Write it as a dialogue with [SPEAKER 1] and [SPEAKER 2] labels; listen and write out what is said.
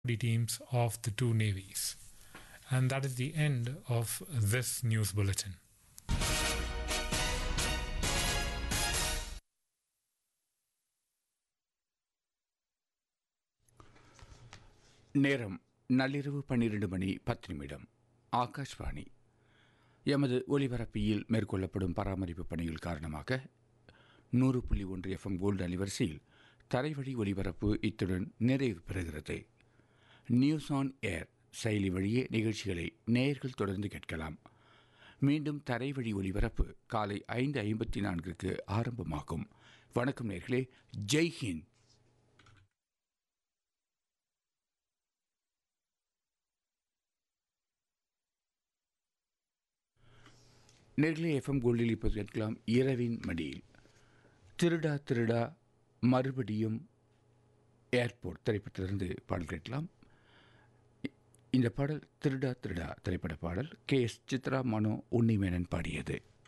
[SPEAKER 1] teams of the two navies. And that is the end of this news bulletin.
[SPEAKER 2] நேரம் நள்ளிரவு பன்னிரண்டு மணி பத்து நிமிடம் ஆகாஷ்வாணி எமது ஒலிபரப்பியில் மேற்கொள்ளப்படும் பராமரிப்பு பணிகள் காரணமாக நூறு புள்ளி ஒன்று எஃப்எம் கோல்டு அலைவரிசையில் தரைவழி ஒலிபரப்பு இத்துடன் நிறைவு பெறுகிறது நியூஸ் ஆன் ஏர் செயலி வழியே நிகழ்ச்சிகளை நேயர்கள் தொடர்ந்து கேட்கலாம் மீண்டும் தரைவழி ஒலிபரப்பு காலை ஐந்து ஐம்பத்தி நான்குக்கு ஆரம்பமாகும் வணக்கம் நேர்களே ஜெய் ஹிந்த் நேர்களே எஃப்எம் கோல்டில் இப்போது கேட்கலாம் இரவின் மடியில் திருடா திருடா மறுபடியும் ஏர்போர்ட் திரைப்படத்திலிருந்து பாடல் கேட்கலாம் இ- இந்த பாடல் திருடா திருடா திரைப்பட பாடல் கே எஸ் சித்ரா மனோ உன்னிமேனன் பாடியது